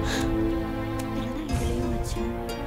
இல்லைன்னா இதுலயும் வச்சேன்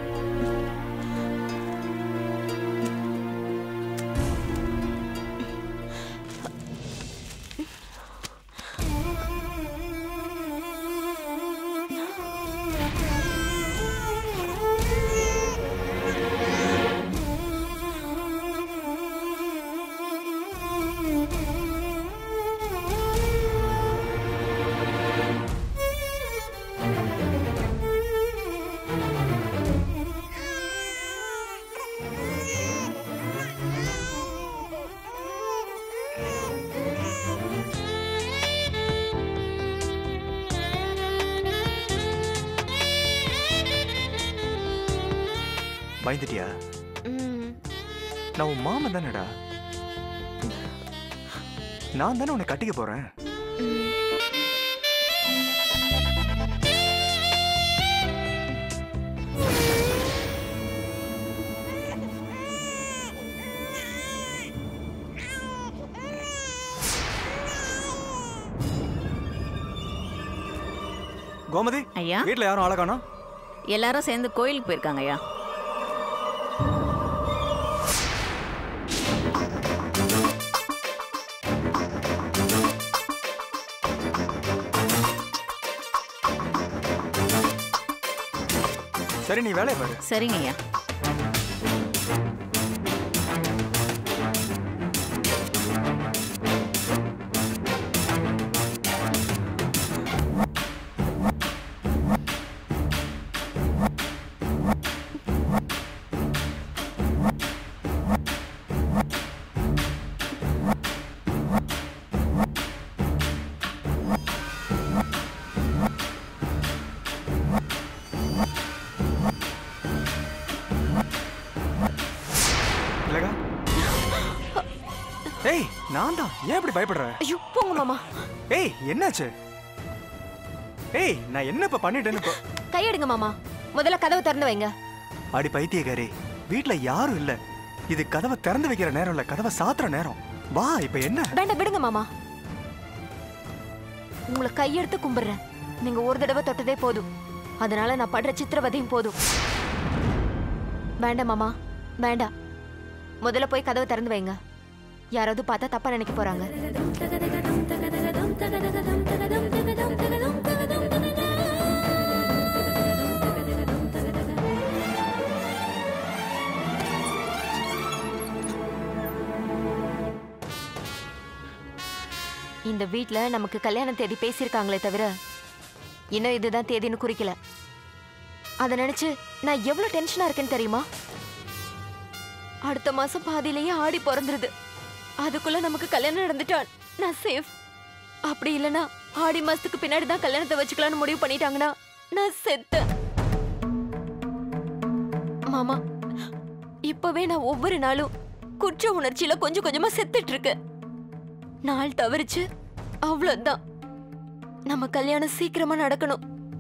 பயந்துட்டியா ம், நான் உன் மாமன் தானடா நான் தானே உன்னை கட்டிக்க போறேன் ம். கோமதி ஐயா வீட்ல யாரும் ஆள காணோம் எல்லாரும் சேர்ந்து கோயிலுக்கு போயிருக்காங்க ஐயா சரி நீ வேலையை பாரு சரிங்க ஐயா இல்லகா ஏய் நான் தான் ஏன் இப்படி பயப்படுற ஐயோ போங்க மாமா ஏய் என்னாச்சு ஏய் நான் என்ன இப்ப பண்ணிட்டேன்னு இப்போ கையெடுங்க மாமா முதல்ல கதவை திறந்து வைங்க அடி பைத்தியக்காரி வீட்ல யாரும் இல்ல இது கதவை திறந்து வைக்கிற நேரம் இல்ல கதவை சாத்துற நேரம் வா இப்ப என்ன வேண்டாம் விடுங்க மாமா உங்களை கையெடுத்து கும்பிடுறேன் நீங்க ஒரு தடவை தொட்டதே போதும் அதனால நான் படுற சித்திரவதையும் போதும் வேண்டாம் மாமா வேண்டாம் முதல்ல போய் கதவை திறந்து வைங்க யாராவது பார்த்தா தப்பா நினைக்க போறாங்க இந்த வீட்ல நமக்கு கல்யாண தேதி பேசியிருக்காங்களே தவிர இன்னும் இதுதான் தேதின்னு குறிக்கல அதை நினைச்சு நான் எவ்வளவு டென்ஷனா இருக்கேன்னு தெரியுமா அடுத்த மாசம் பாதியிலேயே ஆடி பிறந்துருது அதுக்குள்ள நமக்கு கல்யாணம் நடந்துட்டா நான் சேஃப் அப்படி இல்லனா ஆடி மாசத்துக்கு பின்னாடி தான் கல்யாணத்தை வச்சுக்கலாம்னு முடிவு பண்ணிட்டாங்கன்னா நான் செத்தேன் மாமா இப்பவே நான் ஒவ்வொரு நாளும் குற்ற உணர்ச்சியில கொஞ்சம் கொஞ்சமா செத்துட்டு இருக்கேன் நாள் தவறிச்சு அவ்வளவுதான் நம்ம கல்யாணம் சீக்கிரமா நடக்கணும்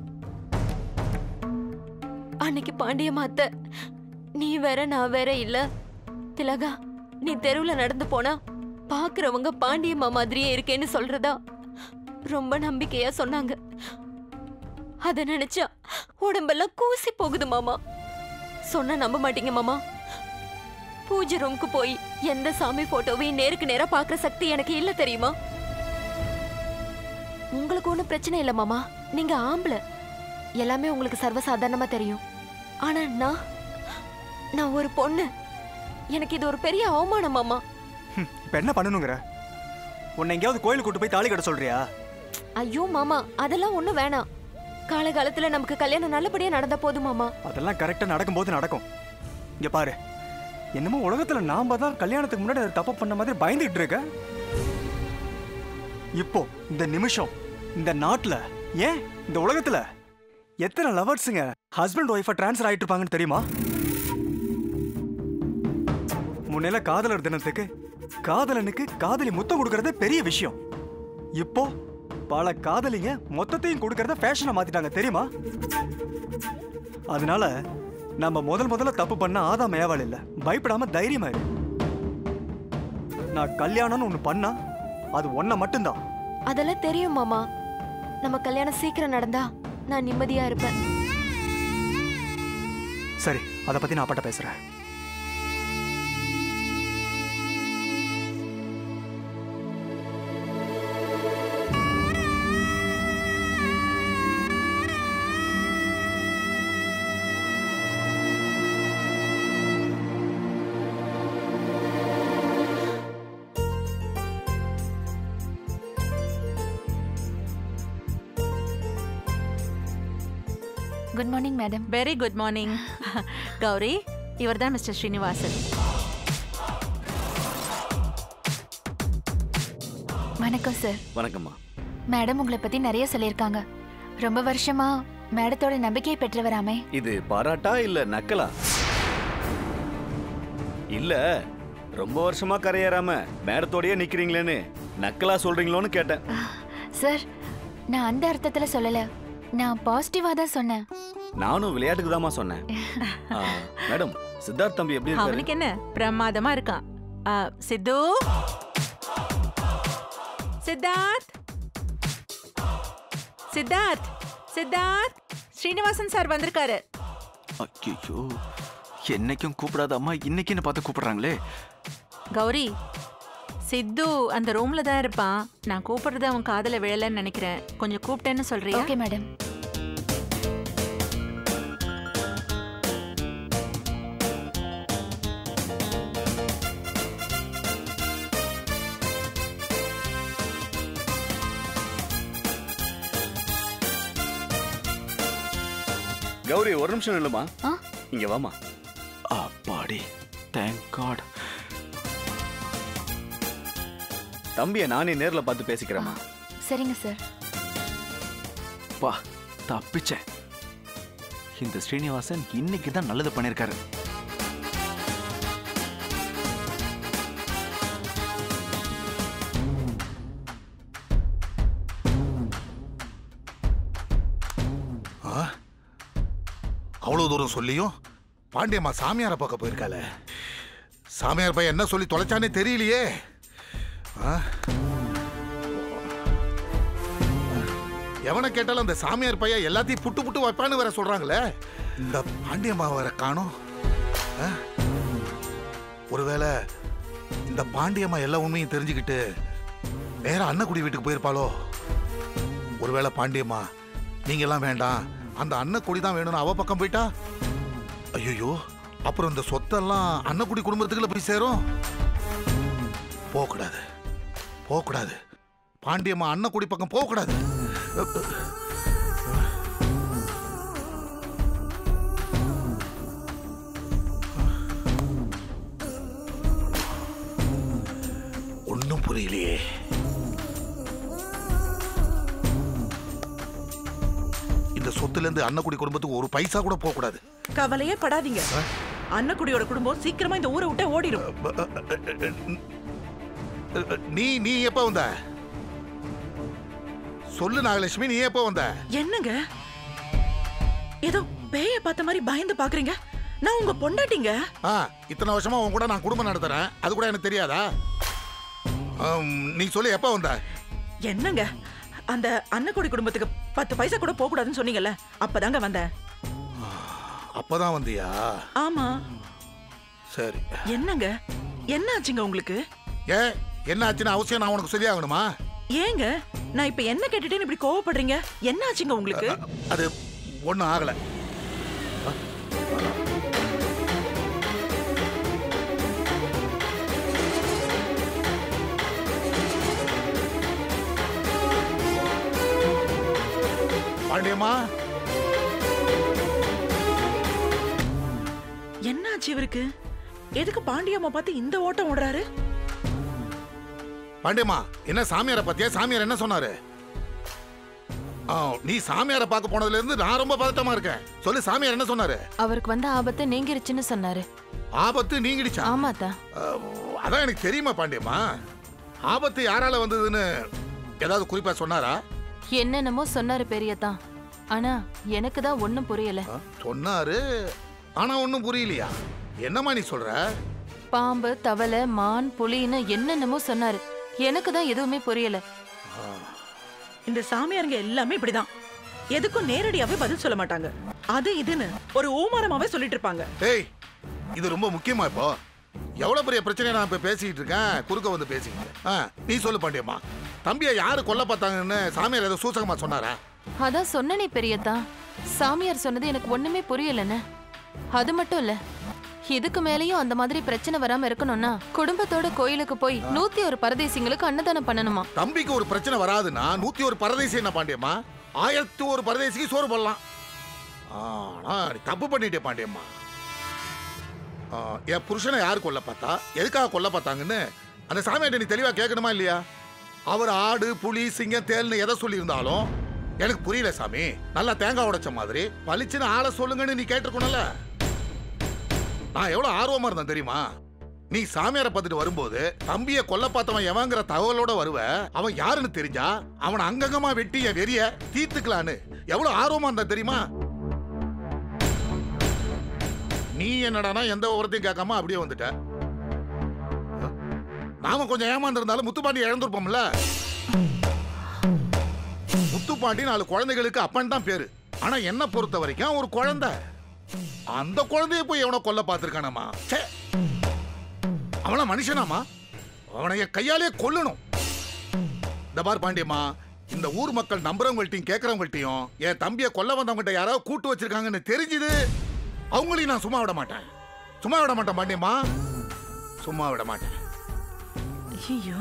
அன்னைக்கு பாண்டிய மாத்த நீ வேற நான் வேற இல்ல திலகா நீ தெருவுல நடந்து போனா பாக்குறவங்க பாண்டியம்மா மாதிரியே இருக்கேன்னு சொல்றதா ரொம்ப நம்பிக்கையா சொன்னாங்க அத நினைச்சா உடம்பெல்லாம் கூசி போகுது மாமா சொன்னா நம்ப மாட்டீங்க மாமா பூஜை ரூமுக்கு போய் எந்த சாமி போட்டோவையும் நேருக்கு நேரா பாக்குற சக்தி எனக்கு இல்ல தெரியுமா உங்களுக்கு ஒண்ணும் பிரச்சனை இல்ல மாமா நீங்க ஆம்பளை எல்லாமே உங்களுக்கு சர்வசாதாரணமா தெரியும் ஆனா நான் நான் ஒரு பொண்ணு எனக்கு இது ஒரு பெரிய அவமானம் மாமா ஹம், இப்ப என்ன பண்ணணுங்கிற உன்னை எங்கேயாவது கோயிலுக்கு கூட்டு போய் தாலி கட்ட சொல்றியா ஐயோ மாமா அதெல்லாம் ஒண்ணும் வேணாம் காலகாலத்துல நமக்கு கல்யாணம் நல்லபடியா நடந்தா போதும் மாமா அதெல்லாம் கரெக்டா நடக்கும்போது நடக்கும் இங்க பாரு என்னமோ உலகத்துல நாம தான் கல்யாணத்துக்கு முன்னாடி அதை தப்பு பண்ண மாதிரி பயந்துகிட்டு இருக்க இப்போ இந்த நிமிஷம் இந்த நாட்டுல ஏன் இந்த உலகத்துல எத்தனை லவர்ஸுங்க ஹஸ்பண்ட் ஒய்ஃபா ட்ரான்ஸ்ஃபர் ஆயிட்டு இருப்பாங்கன்னு தெரியுமா முன்னையில காதலர் தினத்துக்கு காதலனுக்கு காதலி முத்தம் கொடுக்கறதே பெரிய விஷயம் இப்போ பல காதலிங்க மொத்தத்தையும் கொடுக்கறத ஃபேஷனை மாத்திட்டாங்க தெரியுமா அதனால நம்ம முதல் முதல்ல தப்பு பண்ண ஆதாம் ஏவாள் இல்ல பயப்படாம தைரியமா இரு நான் கல்யாணம்னு ஒண்ணு பண்ணா அது ஒன்ன மட்டும்தான் அதெல்லாம் தெரியும் மாமா நம்ம கல்யாணம் சீக்கிரம் நடந்தா நான் நிம்மதியா இருப்பேன் சரி அதை பத்தி நான் அப்பாட்ட பேசுறேன் good morning madam very good morning Gauri இவர் தான் மிஸ்டர் ஸ்ரீனிவாசன் வணக்கம் சார் வணக்கம்மா மேடம் உங்களை பத்தி நிறைய சொல்லியிருக்காங்க ரொம்ப வருஷமா மேடத்தோட நம்பிக்கையை பெற்றவராமே இது பாராட்டா இல்ல நக்கலா இல்ல ரொம்ப வருஷமா கரையேறாம மேடத்தோடயே நிக்கிறீங்களேன்னு நக்கலா சொல்றீங்களோன்னு கேட்டேன் சார் நான் அந்த அர்த்தத்துல சொல்லல நான் பாசிட்டிவா தான் சொன்னேன் நானும் விளையாட்டுக்கு தாமா சொன்னேன் ஆ, மேடம் சித்தார்த் தம்பி எப்படி இருக்காரு அவனுக்கு என்ன பிரமாதமா இருக்கான் ஆ, சித்து சித்தார்த் சித்தார்த் சித்தார்த் ஸ்ரீனிவாசன் சார் வந்திருக்காரு ஐயோ என்னைக்கும் கூப்பிடாத அம்மா இன்னைக்கு என்ன பார்த்து கூப்பிடுறாங்களே கௌரி சித்து அந்த ரூம்ல தான் இருப்பான் நான் கூப்பிடுறது அவன் காதுல விழலன்னு நினைக்கிறேன் கொஞ்சம் கூப்பிட்டேன்னு சொல்றியா ஓகே மேடம் கௌரி ஒரு நிமிஷம் இல்லம்மா ஆ? இங்க வாமா அப்பாடி தேங்க் காட் தம்பியை நானே நேர்ல பார்த்து பேசிக்கிறேம்மா சரிங்க சார் பா தப்பிச்சேன் இந்த ஸ்ரீனிவாசன் இன்னைக்கு தான் நல்லது பண்ணிருக்காரு அவ்வளவு தூரம் சொல்லியும் பாண்டியம்மா சாமியாரை பார்க்க போயிருக்காளே சாமியார் பையன் என்ன சொல்லி தொலைச்சானே தெரியலையே ஆ? எவனை கேட்டாலும் அந்த சாமியார் பையன் எல்லாத்தையும் புட்டு புட்டு வைப்பான்னு வேற சொல்றாங்களே இந்த பாண்டியம்மா வேற காணும் ஆ? ஒருவேளை இந்த பாண்டியம்மா எல்லா உண்மையும் தெரிஞ்சுக்கிட்டு நேரா அன்னக்குடி வீட்டுக்கு போயிருப்பாளோ ஒருவேளை பாண்டியம்மா நீங்க எல்லாம் வேண்டாம் அந்த அன்னக்குடி தான் வேணும்னு அவ பக்கம் போயிட்டா ஐயோ அப்புறம் இந்த சொத்தெல்லாம் அன்னக்குடி குடும்பத்துக்குள்ள போய் சேரும் போகக்கூடாது போகக்கூடாது பாண்டியம்மா அன்னக்குடி பக்கம் போகக்கூடாது ஒன்றும் புரியலையே இந்த சொத்துல இருந்து அன்னக்குடி குடும்பத்துக்கு ஒரு பைசா கூட போக கூடாது கவலையே படாதீங்க அன்னக்குடியோட குடும்பம் சீக்கிரமா இந்த ஊரை விட்டு ஓடிடும் நீ நீ எப்ப வந்த சொல்லு நாகலட்சுமி நீ எப்ப வந்த என்னங்க ஏதோ பேய பார்த்த மாதிரி பயந்து பாக்குறீங்க நான் உங்க பொண்டாட்டிங்க ஆ இத்தனை வருஷமா உன் கூட நான் குடும்பம் நடத்துறேன் அது கூட எனக்கு தெரியாதா ஆம், நீ சொல்லு எப்ப வந்த என்னங்க அந்த அன்னக்குடி குடும்பத்துக்கு பத்து பைசா கூட போக கூடாதுன்னு சொன்னீங்கல்ல அப்பதாங்க வந்தேன் அப்பதான் வந்தியா ஆமா சரி என்னங்க என்ன ஆச்சுங்க உங்களுக்கு ஏ என்ன ஆச்சுன்னு அவசியம் நான் உனக்கு சொல்லி ஆகணுமா ஏங்க நான் இப்ப என்ன கேட்டுட்டேன்னு இப்படி கோவப்படுறீங்க என்ன ஆச்சுங்க உங்களுக்கு அது ஒன்றும் ஆகல பாண்டியம்மா என்ன ஆச்சு இவருக்கு எதுக்கு பாண்டியம்மா பார்த்து இந்த ஓட்டம் ஓடுறாரு பாண்டியம்மா என்ன சாமியாரை பார்த்தியா சாமியார் என்ன சொன்னாரு ஆ, நீ சாமியாரை பார்க்க போனதுல இருந்து நான் ரொம்ப பதட்டமா இருக்கேன் சொல்லு சாமியார் என்ன சொன்னாரு அவருக்கு வந்த ஆபத்து நீங்கிருச்சுன்னு சொன்னாரு ஆபத்து நீங்கிடுச்சா ஆமாத்தா அஹ், அதான் எனக்கு தெரியுமா பாண்டியம்மா ஆபத்து யாரால வந்ததுன்னு ஏதாவது குறிப்பா சொன்னாரா என்னென்னமோ சொன்னாரு பெரியத்தா ஆனா எனக்கு தான் ஒண்ணும் புரியல அஹ், சொன்னாரு ஆனா ஒன்றும் புரியலையா என்னம்மா நீ சொல்ற பாம்பு தவளை மான் புலின்னு என்னென்னமோ சொன்னாரு எனக்கு தான் எதுவுமே புரியல இந்த சாமியாருங்க எல்லாமே இப்படிதான் எதுக்கும் நேரடியாவே பதில் சொல்ல மாட்டாங்க அது இதுன்னு ஒரு ஊமரமாவே சொல்லிட்டு இருப்பாங்க ஏய் இது ரொம்ப முக்கியமா இப்போ எவ்வளவு பெரிய பிரச்சனையை நான் இப்ப பேசிக்கிட்டு இருக்கேன் குறுக்க வந்து பேசிக்கிட்டு ஆ, நீ சொல்லு பாண்டியம்மா தம்பியை யாரு கொல்ல பார்த்தாங்கன்னு சாமியார் ஏதோ சூசகமா சொன்னாரா அதான் சொன்னனே பெரியத்தா சாமியார் சொன்னது எனக்கு ஒண்ணுமே புரியலண்ணே அது மட்டும் இல்ல இதுக்கு மேலேயும் அந்த மாதிரி பிரச்சனை வராம இருக்கணும்னா குடும்பத்தோட கோயிலுக்கு போய் நூத்தி ஒரு பரதேசிங்களுக்கு அன்னதானம் பண்ணணுமா தம்பிக்கு ஒரு பிரச்சனை வராதுன்னா நூத்தி ஒரு பரதேசி என்ன பாண்டியம்மா ஆயிரத்தி ஒரு பரதேசிக்கு சோறு போடலாம் ஆனா நீ தப்பு பண்ணிட்டே பாண்டியம்மா ஆ, என் புருஷனை யார் கொல்ல பார்த்தா எதுக்காக கொல்ல பார்த்தாங்கன்னு அந்த சாமியார்ட்ட நீ தெளிவா கேட்கணுமா இல்லையா அவர் ஆடு புலி சிங்கம் தேல்னு எதை சொல்லியிருந்தாலும் எனக்கு புரியல சாமி நல்லா தேங்காய் உடைச்ச மாதிரி பளிச்சுன்னு ஆளை சொல்லுங்கன்னு நீ கேட்டிருக்கணும்ல நான் எவ்வளவு ஆர்வமா இருந்தேன் தெரியுமா நீ சாமியாரை பார்த்துட்டு வரும்போது தம்பிய கொல்ல பார்த்தவன் எவங்கிற தகவலோட வருவ அவன் யாருன்னு தெரிஞ்சா அவனை அங்கங்கமா வெட்டி என் வெறிய தீர்த்துக்கலான்னு எவ்வளவு ஆர்வமா இருந்தா தெரியுமா நீ என்னடானா எந்த விவரத்தையும் கேட்காம அப்படியே வந்துட்ட நாம கொஞ்சம் ஏமாந்துருந்தாலும் முத்துப்பாண்டி இழந்திருப்போம்ல முத்துப்பாண்டி நாலு குழந்தைகளுக்கு அப்பன் தான் பேரு ஆனா என்ன பொறுத்த வரைக்கும் அவன் ஒரு குழந்தை அந்த குழந்தைய போய் எவனோ கொல்ல பார்த்திருக்கானாமா ச்சே அவன மனுஷனாமா அவனை என் கையாலே கொல்லணும் இந்த பார் பாண்டியம்மா இந்த ஊர் மக்கள் நம்புறவங்கள்ட்டையும் கேட்கறவங்கள்ட்டையும் என் தம்பியை கொல்ல வந்தவங்ககிட்ட யாராவது கூட்டு வச்சிருக்காங்கன்னு தெரிஞ்சுது அவங்களையும் நான் சும்மா விட மாட்டேன் சும்மா விட மாட்டேன் பாண்டியம்மா சும்மா விட மாட்டேன் ஐயோ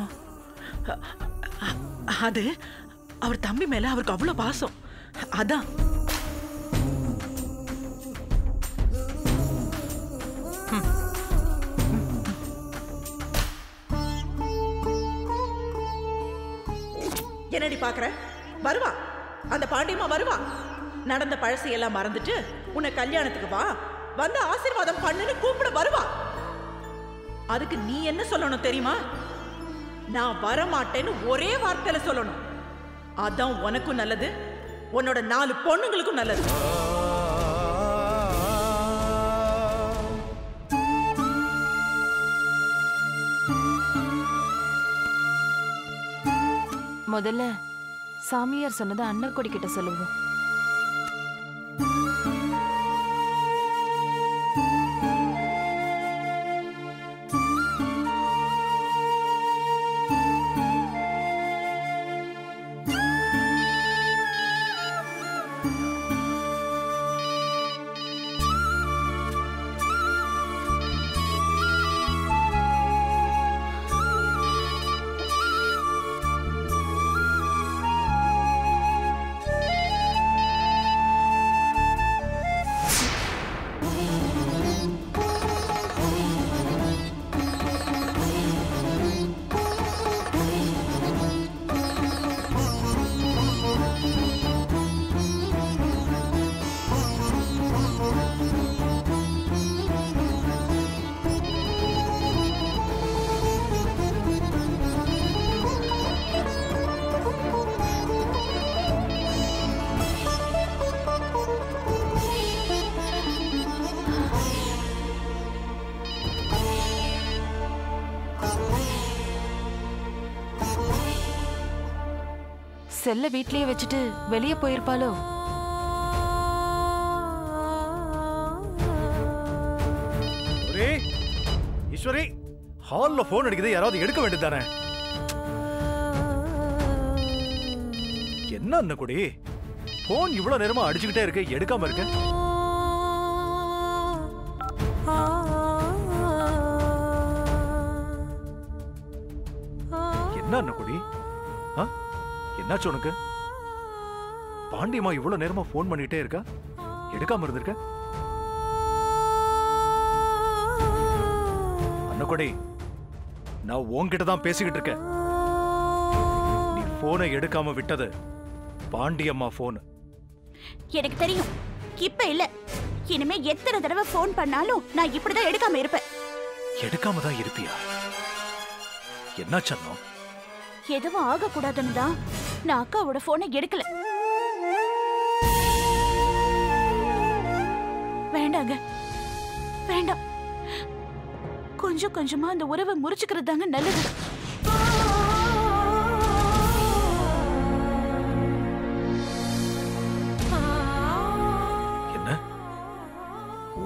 அது அவர் தம்பி மேல அவருக்கு அவ்வளவு பாசம் அதான் என்னடி பாக்குற வருவா அந்த பாண்டியம்மா வருவா நடந்த பழசையெல்லாம் மறந்துட்டு உன்னை கல்யாணத்துக்கு வா வந்து ஆசீர்வாதம் பண்ணுன்னு கூப்பிட வருவா அதுக்கு நீ என்ன சொல்லணும் தெரியுமா நான் வரமாட்டேன்னு ஒரே வார்த்தையில சொல்லணும் அதான் உனக்கும் நல்லது உன்னோட நாலு பொண்ணுங்களுக்கும் நல்லது முதல்ல சாமியார் சொன்னதை அண்ணற்கொடி கிட்ட சொல்லுவோம் செல்ல வீட்லயே வச்சுட்டு வெளியே போயிருப்பாளோ ஒரே ஈஸ்வரி ஹால்ல போன் அடிக்குது யாராவது எடுக்க வேண்டியதானே என்ன அண்ணக்குடி போன் இவ்வளவு நேரமா அடிச்சுக்கிட்டே இருக்கு எடுக்காம இருக்க என்ன அண்ணக்குடி ஆ? என்னாச்சு உனக்கு பாண்டியம்மா இவ்வளவு நேரமா போன் பண்ணிட்டே இருக்கா எடுக்காம இருந்திருக்க அன்னக்குடி நான் உன்கிட்ட தான் பேசிக்கிட்டு இருக்கேன் நீ போனை எடுக்காம விட்டது பாண்டியம்மா போன் எனக்கு தெரியும் இப்ப இல்ல இனிமே எத்தனை தடவை ஃபோன் பண்ணாலும் நான் இப்படிதான் எடுக்காம இருப்பேன் எடுக்காம தான் இருப்பியா என்ன சொன்னோம் எதுவும் ஆகக்கூடாதுன்னு தான் நான் அக்காவோட போனை எடுக்கல வேண்டாங்க வேண்டாம் கொஞ்சம் கொஞ்சமா அந்த உறவை முறிச்சுக்கிறது தாங்க நல்லது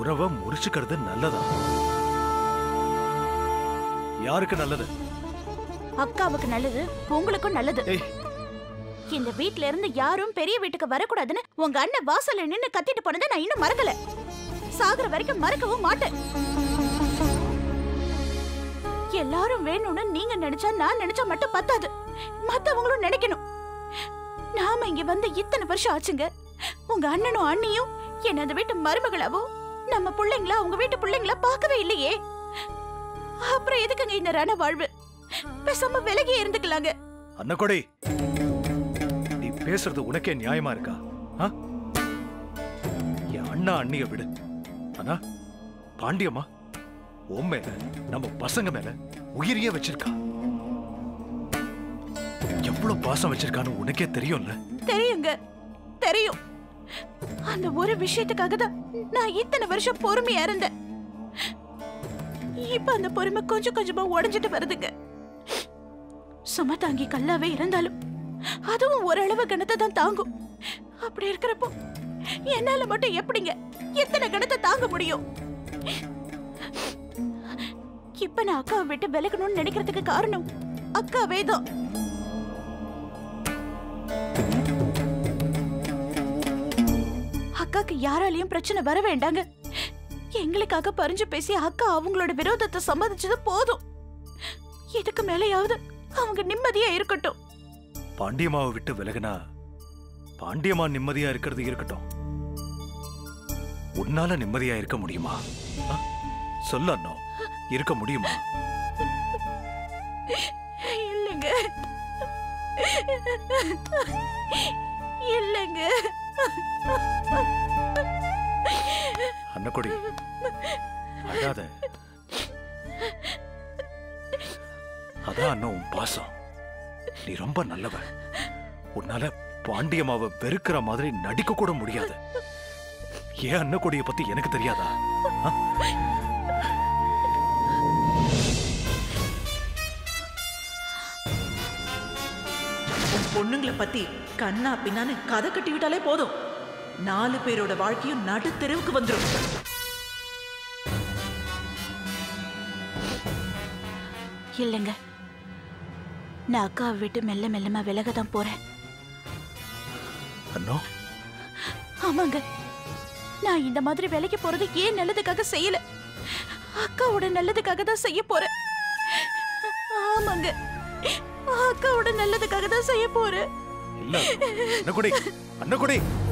உறவை முறிச்சுக்கிறது நல்லதா யாருக்கு நல்லது அக்காவுக்கு நல்லது உங்களுக்கும் நல்லது ஏய். இந்த வீட்ல இருந்து யாரும் பெரிய வீட்டுக்கு வரக்கூடாதுன்னு உங்க அண்ணன் வாசல்ல நின்னு கத்திட்டு போனதை நான் இன்னும் மறக்கல சாகுற வரைக்கும் மறக்கவும் மாட்டேன் எல்லாரும் வேணும்னு நீங்க நினைச்சா நான் நினைச்சா மட்டும் பத்தாது மத்தவங்களும் நினைக்கணும் நாம இங்க வந்து இத்தனை வருஷம் ஆச்சுங்க உங்க அண்ணனும் அண்ணியும் என்ன அந்த வீட்டு மருமகளாவோ நம்ம பிள்ளைங்கள உங்க வீட்டு பிள்ளைங்கள பார்க்கவே இல்லையே அப்புறம் எதுக்குங்க இந்த ரண வாழ்வு பேசாம விலகி இருந்துக்கலாங்க அன்னக்கொடை நீ பேசுறது உனக்கே நியாயமா இருக்கா ஆ? என் அண்ணா அண்ணிய விடு ஆனா பாண்டியம்மா உன் மேல நம்ம பசங்க மேல உயிரியே வச்சிருக்கா எவ்வளவு பாசம் வச்சிருக்கான்னு உனக்கே தெரியும்ல தெரியுங்க தெரியும் அந்த ஒரு விஷயத்துக்காக தான் நான் இத்தனை வருஷம் பொறுமையா இருந்தேன் இப்ப அந்த பொறுமை கொஞ்சம் கொஞ்சமா உடைஞ்சிட்டு வருதுங்க சும தாங்கி கல்லாவே இருந்தாலும் அதுவும் ஓரளவு கணத்தை தான் தாங்கும் அப்படி இருக்கிறப்போ என்னால மட்டும் எப்படிங்க எத்தனை கணத்தை தாங்க முடியும் இப்ப நான் அக்காவை விட்டு விலகணும்னு நினைக்கிறதுக்கு காரணம் அக்காவே தான் அக்காக்கு யாராலையும் பிரச்சனை வர வேண்டாங்க எங்களுக்காக பறிஞ்சு பேசி அக்கா அவங்களோட விரோதத்தை சம்மதிச்சது போதும் இதுக்கு மேலேயாவது அவங்க நிம்மதியா இருக்கட்டும் பாண்டியம்மாவை விட்டு விலகுனா பாண்டியம்மா நிம்மதியா இருக்கிறது இருக்கட்டும் உன்னால நிம்மதியா இருக்க முடியுமா ஆ? சொல்லு அண்ணா இருக்க முடியுமா இல்லைங்க இல்லைங்க அன்னக்கொடி அழாத அதான் அண்ணா உன் பாசம் நீ ரொம்ப நல்லவ உன்னால பாண்டியம்மாவை வெறுக்கிற மாதிரி நடிக்க கூட முடியாது ஏன் அன்னக்கொடியை பத்தி எனக்கு தெரியாதா ஆ? உன் பொண்ணுங்களை பத்தி கண்ணா பின்னான்னு கதை கட்டி விட்டாலே போதும் நாலு பேரோட வாழ்க்கையும் நடுத்தெருவுக்கு வந்துடும் இல்லைங்க நான் அக்காவை விட்டு மெல்ல மெல்லமா விலக தான் போறேன் அண்ணா ஆமாங்க நான் இந்த மாதிரி வேலைக்கு போறது ஏன் நல்லதுக்காக செய்யல அக்காவோட நல்லதுக்காக தான் செய்ய போறேன் ஆமாங்க அக்காவோட நல்லதுக்காக தான் செய்ய போறேன் இல்ல அன்னக்குடி அன்னக்குடி